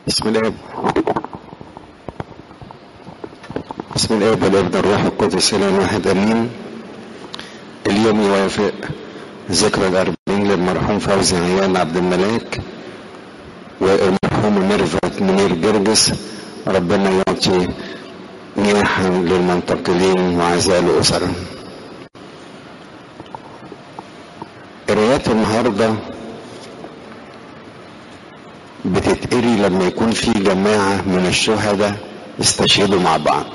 بسم الله بسم الله والابن الروح القدس الى واحد امين اليوم يوافق ذكرى الاربعين للمرحوم فوزي عيال عبد الملاك والمرحوم ميرفت منير جرجس ربنا يعطي نياحا للمنتقلين وعزاء الاسره قرايات النهارده بتتقري لما يكون في جماعة من الشهداء استشهدوا مع بعض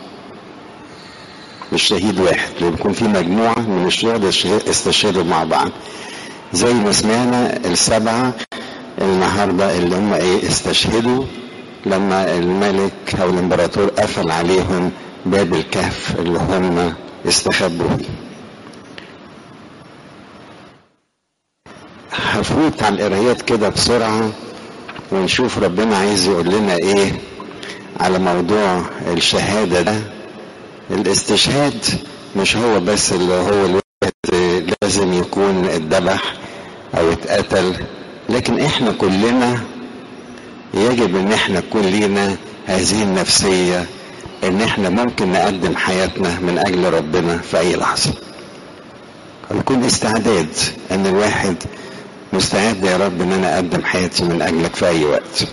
مش شهيد واحد لما يكون في مجموعة من الشهداء استشهدوا مع بعض زي ما سمعنا السبعة النهاردة اللي هم ايه استشهدوا لما الملك او الامبراطور قفل عليهم باب الكهف اللي هم استخبوا فيه هفوت على القرايات كده بسرعه ونشوف ربنا عايز يقول لنا ايه على موضوع الشهاده ده الاستشهاد مش هو بس اللي هو الواحد لازم يكون اتذبح او اتقتل لكن احنا كلنا يجب ان احنا يكون لينا هذه النفسيه ان احنا ممكن نقدم حياتنا من اجل ربنا في اي لحظه يكون استعداد ان الواحد مستعد يا رب ان انا اقدم حياتي من اجلك في اي وقت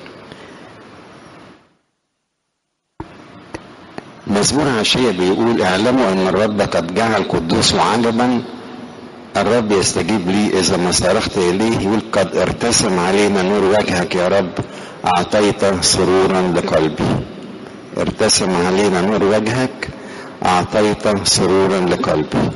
مزمور عشية بيقول اعلموا ان الرب قد جعل قدوسه علما الرب يستجيب لي اذا ما صرخت اليه يقول قد ارتسم علينا نور وجهك يا رب اعطيت سرورا لقلبي ارتسم علينا نور وجهك اعطيت سرورا لقلبي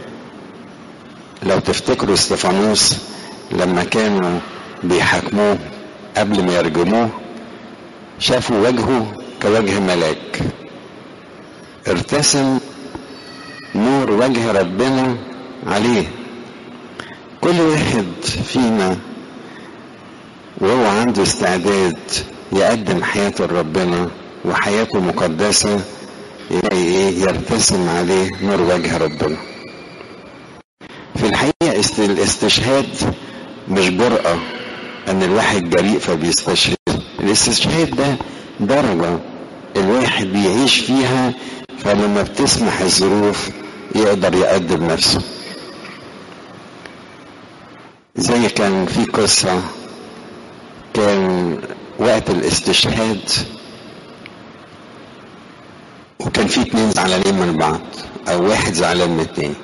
لو تفتكروا استفانوس لما كانوا بيحاكموه قبل ما يرجموه شافوا وجهه كوجه ملاك ارتسم نور وجه ربنا عليه كل واحد فينا وهو عنده استعداد يقدم حياته لربنا وحياته مقدسة يلاقي ايه يرتسم عليه نور وجه ربنا في الحقيقة الاستشهاد مش جرأة ان الواحد جريء فبيستشهد الاستشهاد ده درجة الواحد بيعيش فيها فلما بتسمح الظروف يقدر يقدم نفسه زي كان في قصة كان وقت الاستشهاد وكان في اتنين زعلانين من بعض او واحد زعلان من التاني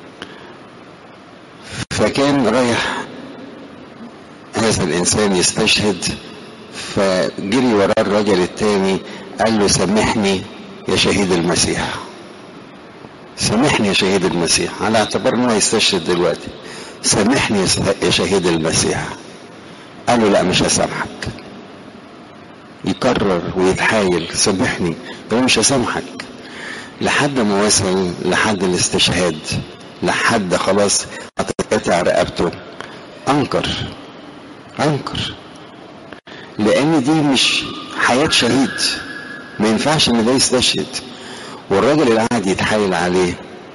فكان رايح هذا الانسان يستشهد فجري وراه الرجل التاني قال له سامحني يا شهيد المسيح سامحني يا شهيد المسيح على اعتبار انه يستشهد دلوقتي سامحني يا شهيد المسيح قال له لا مش هسامحك يكرر ويتحايل سامحني ده مش هسامحك لحد ما وصل لحد الاستشهاد لحد خلاص هتتقطع رقبته انكر انكر لان دي مش حياة شهيد ما ينفعش ان ده يستشهد والراجل اللي قاعد يتحايل عليه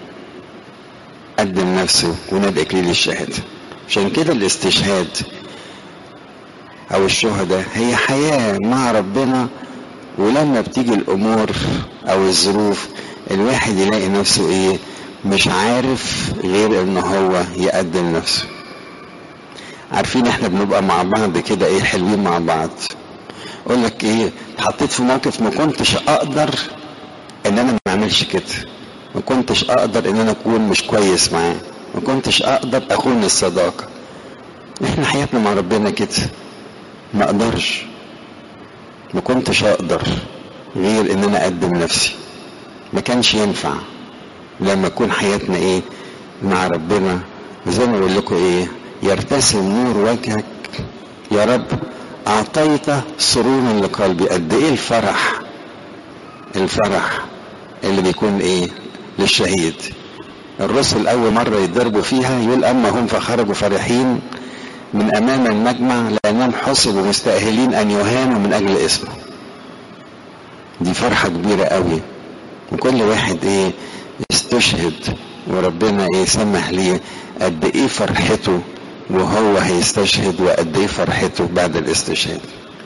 قدم نفسه ونال اكليل الشهادة عشان كده الاستشهاد او الشهداء هي حياة مع ربنا ولما بتيجي الامور او الظروف الواحد يلاقي نفسه ايه مش عارف غير ان هو يقدم نفسه عارفين احنا بنبقى مع بعض كده ايه حلوين مع بعض اقول لك ايه اتحطيت في موقف ما كنتش اقدر ان انا ما اعملش كده ما كنتش اقدر ان انا اكون مش كويس معاه ما كنتش اقدر اخون الصداقه احنا حياتنا مع ربنا كده ما اقدرش ما كنتش اقدر غير ان انا اقدم نفسي ما كانش ينفع لما تكون حياتنا ايه مع ربنا زي ما بقول لكم ايه يرتسم نور وجهك يا رب اعطيت سرورا لقلبي قد ايه الفرح الفرح اللي بيكون ايه للشهيد الرسل اول مره يتضربوا فيها يقول اما هم فخرجوا فرحين من امام المجمع لانهم حسبوا مستاهلين ان يهانوا من اجل اسمه دي فرحه كبيره قوي وكل واحد ايه يستشهد وربنا ايه سمح ليه قد ايه فرحته وهو هيستشهد وقد ايه فرحته بعد الاستشهاد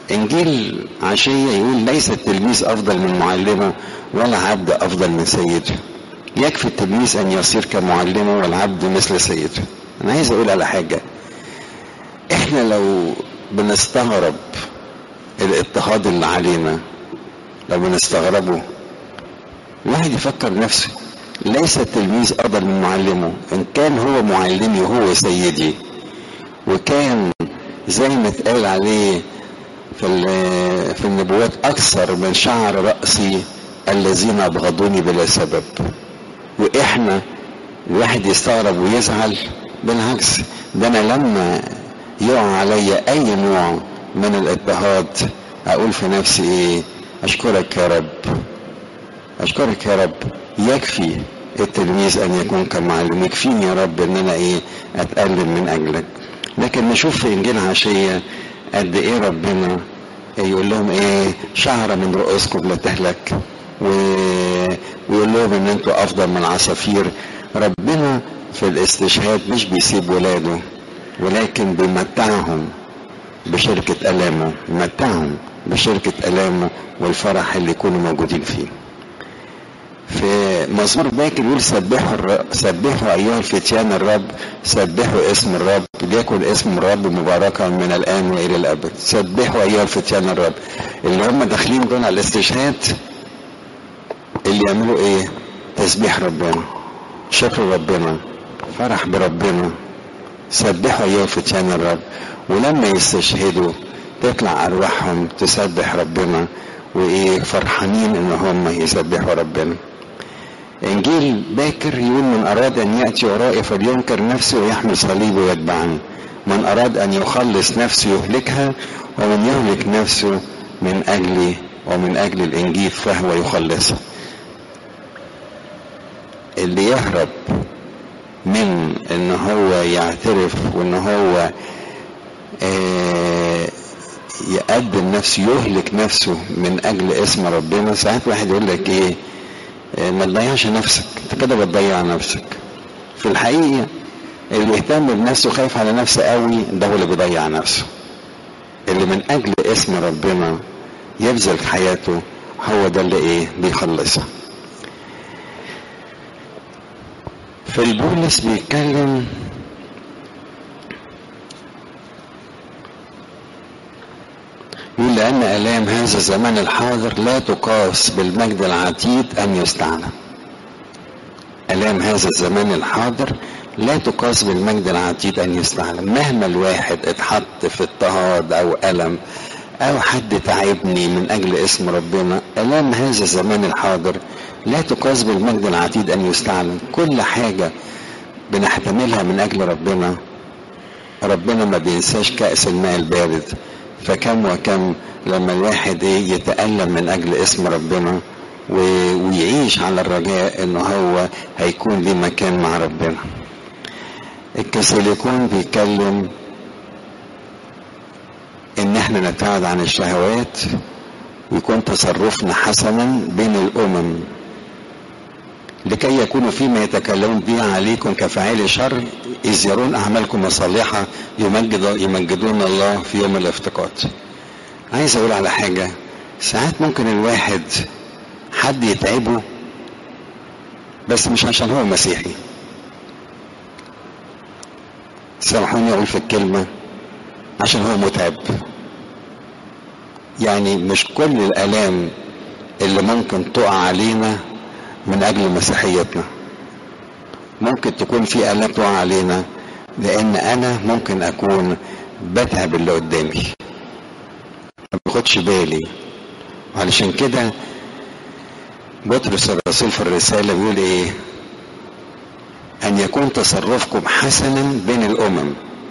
انجيل عشية يقول ليس التلميذ افضل من معلمه ولا عبد افضل من سيده يكفي التلميذ ان يصير كمعلمه والعبد مثل سيده انا عايز اقول على حاجة احنا لو بنستغرب الاضطهاد اللي علينا لو بنستغربه الواحد يفكر نفسه ليس التلميذ افضل من معلمه ان كان هو معلمي وهو سيدي وكان زي ما اتقال عليه في في النبوات اكثر من شعر راسي الذين ابغضوني بلا سبب واحنا الواحد يستغرب ويزعل بالعكس ده انا لما يقع عليا اي نوع من الاضطهاد اقول في نفسي ايه اشكرك يا رب اشكرك يا رب يكفي التلميذ ان يكون كمعلم يكفيني يا رب ان انا ايه اتألم من اجلك لكن نشوف في انجيل عشية قد ايه ربنا يقول لهم ايه شعرة من رؤوسكم لا تهلك و... ويقول لهم ان انتوا افضل من العصافير ربنا في الاستشهاد مش بيسيب ولاده ولكن بيمتعهم بشركة ألامه يمتعهم بشركة ألامه والفرح اللي يكونوا موجودين فيه في مزمور باكر يقول سبحوا الرب سبحوا ايها الفتيان الرب سبحوا اسم الرب ليكن اسم الرب مباركا من الان والى الابد سبحوا ايها الفتيان الرب اللي هم داخلين دول على الاستشهاد اللي يعملوا ايه تسبيح ربنا شكر ربنا فرح بربنا سبحوا ايها الفتيان الرب ولما يستشهدوا تطلع ارواحهم تسبح ربنا وايه فرحانين ان هم يسبحوا ربنا انجيل باكر يقول من اراد ان ياتي ورائي فلينكر نفسه ويحمل صليبه ويتبعني من اراد ان يخلص نفسه يهلكها ومن يهلك نفسه من اجلي ومن اجل الانجيل فهو يخلصها اللي يهرب من ان هو يعترف وان هو آه يقدم نفسه يهلك نفسه من اجل اسم ربنا ساعات واحد يقول لك ايه ما تضيعش نفسك انت كده بتضيع نفسك في الحقيقة اللي بيهتم بنفسه خايف على نفسه قوي ده هو اللي بيضيع نفسه اللي من اجل اسم ربنا يبذل حياته هو ده اللي ايه بيخلصها في البولس بيتكلم يقول لأن آلام هذا الزمان الحاضر لا تقاس بالمجد العتيد أن يستعلم آلام هذا الزمان الحاضر لا تقاس بالمجد العتيد أن يستعلم مهما الواحد اتحط في اضطهاد أو ألم أو حد تعبني من أجل اسم ربنا آلام هذا الزمان الحاضر لا تقاس بالمجد العتيد أن يستعلم كل حاجة بنحتملها من أجل ربنا ربنا ما بينساش كأس الماء البارد فكم وكم لما الواحد ايه يتألم من اجل اسم ربنا ويعيش على الرجاء انه هو هيكون ليه مكان مع ربنا الكاثوليكون بيتكلم ان احنا نبتعد عن الشهوات ويكون تصرفنا حسنا بين الامم لكي يكونوا فيما يتكلمون به عليكم كفاعل شر إذ يرون أعمالكم الصالحة يمجد يمجدون الله في يوم الافتقاد عايز أقول على حاجة ساعات ممكن الواحد حد يتعبه بس مش عشان هو مسيحي سامحوني أقول في الكلمة عشان هو متعب يعني مش كل الآلام اللي ممكن تقع علينا من اجل مسيحيتنا ممكن تكون في الام تقع علينا لان انا ممكن اكون بتعب اللي قدامي ما باخدش بالي علشان كده بطرس الرسول في الرسالة بيقول ايه ان يكون تصرفكم حسنا بين الامم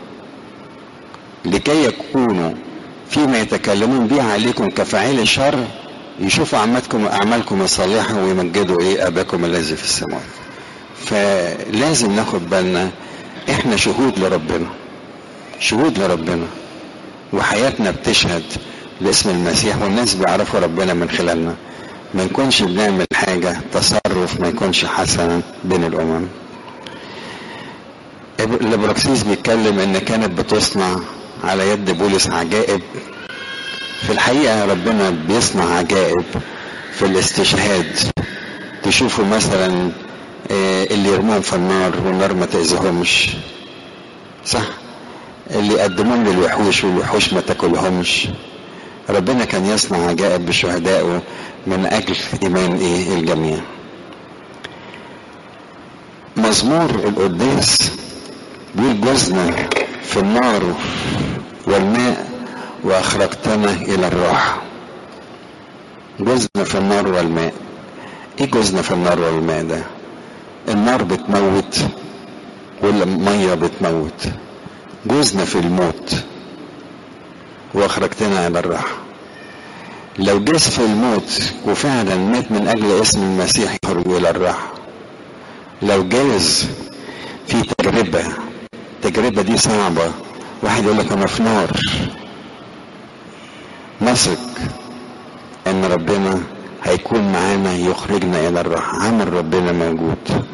لكي يكونوا فيما يتكلمون به عليكم كفاعل الشر يشوفوا اعمالكم اعمالكم الصالحه ويمجدوا ايه اباكم الذي في السماوات فلازم ناخد بالنا احنا شهود لربنا شهود لربنا وحياتنا بتشهد لاسم المسيح والناس بيعرفوا ربنا من خلالنا ما نكونش بنعمل حاجه تصرف ما يكونش حسنا بين الامم الابراكسيس بيتكلم ان كانت بتصنع على يد بولس عجائب في الحقيقة ربنا بيصنع عجائب في الاستشهاد تشوفوا مثلا اللي يرموهم في النار والنار ما تأذيهمش صح اللي يقدمون للوحوش والوحوش ما تاكلهمش ربنا كان يصنع عجائب بشهدائه من اجل ايمان ايه الجميع مزمور القداس بيقول جزنا في النار والماء واخرجتنا الى الراحه جزنا في النار والماء ايه جزنا في النار والماء ده النار بتموت والميه بتموت جوزنا في الموت واخرجتنا الى الراحه لو جاز في الموت وفعلا مات من اجل اسم المسيح يخرج الى الراحه لو جاز في تجربه التجربه دي صعبه واحد يقول لك انا في نار نثق ان ربنا هيكون معانا يخرجنا الى الراحه عمل ربنا موجود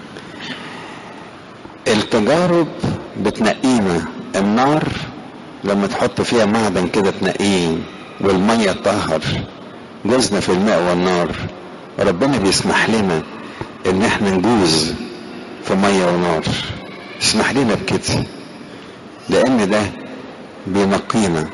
التجارب بتنقينا النار لما تحط فيها معدن كده تنقيه والميه تطهر جوزنا في الماء والنار ربنا بيسمح لنا ان احنا نجوز في ميه ونار يسمح لنا بكده لان ده بينقينا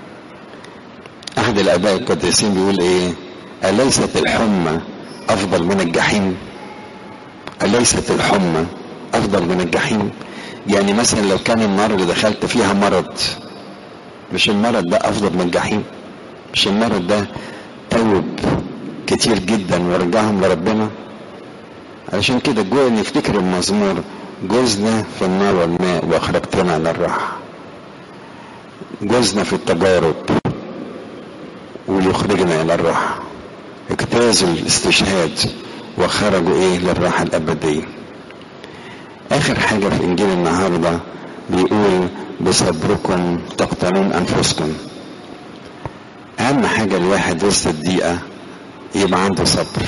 احد الاباء القديسين بيقول ايه اليست الحمى افضل من الجحيم اليست الحمى افضل من الجحيم يعني مثلا لو كان النار اللي دخلت فيها مرض مش المرض ده افضل من الجحيم مش المرض ده توب كتير جدا ورجعهم لربنا علشان كده جو نفتكر المزمور جوزنا في النار والماء واخرجتنا على الراحه جوزنا في التجارب وليخرجنا الى الراحه اجتازوا الاستشهاد وخرجوا ايه للراحه الابديه اخر حاجة في انجيل النهاردة بيقول بصبركم تقتلون انفسكم اهم حاجة الواحد وسط الضيقة يبقى عنده صبر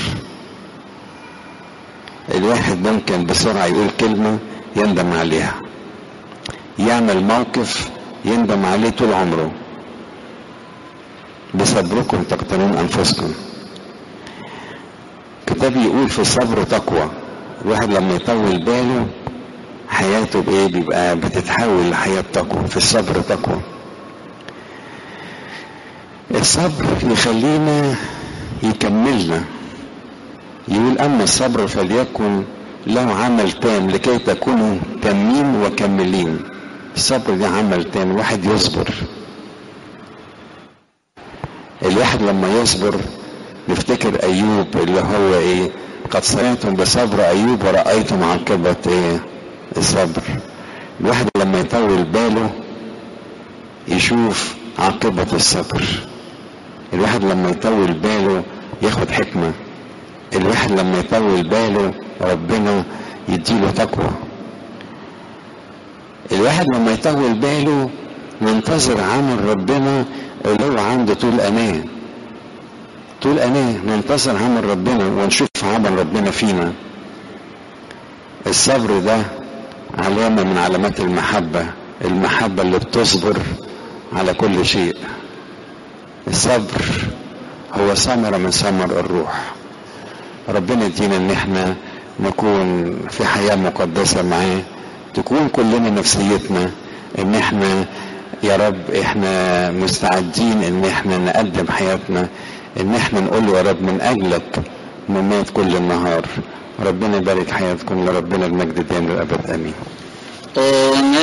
الواحد ممكن بسرعة يقول كلمة يندم عليها يعمل موقف يندم عليه طول عمره بصبركم تقتلون انفسكم كتاب يقول في الصبر تقوى الواحد لما يطول باله حياته بايه بيبقى بتتحول لحياة تقوى في الصبر تقوى الصبر يخلينا يكملنا يقول اما الصبر فليكن له عمل تام لكي تكونوا تامين وكملين الصبر ده عمل تام الواحد يصبر الواحد لما يصبر نفتكر ايوب اللي هو ايه قد سمعتم بصبر ايوب ورأيتم عاقبة ايه الصبر الواحد لما يطول باله يشوف عاقبة الصبر الواحد لما يطول باله ياخد حكمة الواحد لما يطول باله ربنا يديله تقوى الواحد لما يطول باله ننتظر عمل ربنا اللي هو عنده طول امان طول أناه ننتظر عمل ربنا ونشوف عمل ربنا فينا الصبر ده علامة من علامات المحبة المحبة اللي بتصبر على كل شيء الصبر هو ثمرة من ثمر الروح ربنا يدينا ان احنا نكون في حياة مقدسة معاه تكون كلنا نفسيتنا ان احنا يا رب احنا مستعدين ان احنا نقدم حياتنا ان احنا نقول له يا رب من اجلك نمات كل النهار ربنا يبارك حياتكم لربنا المجد دائم للابد امين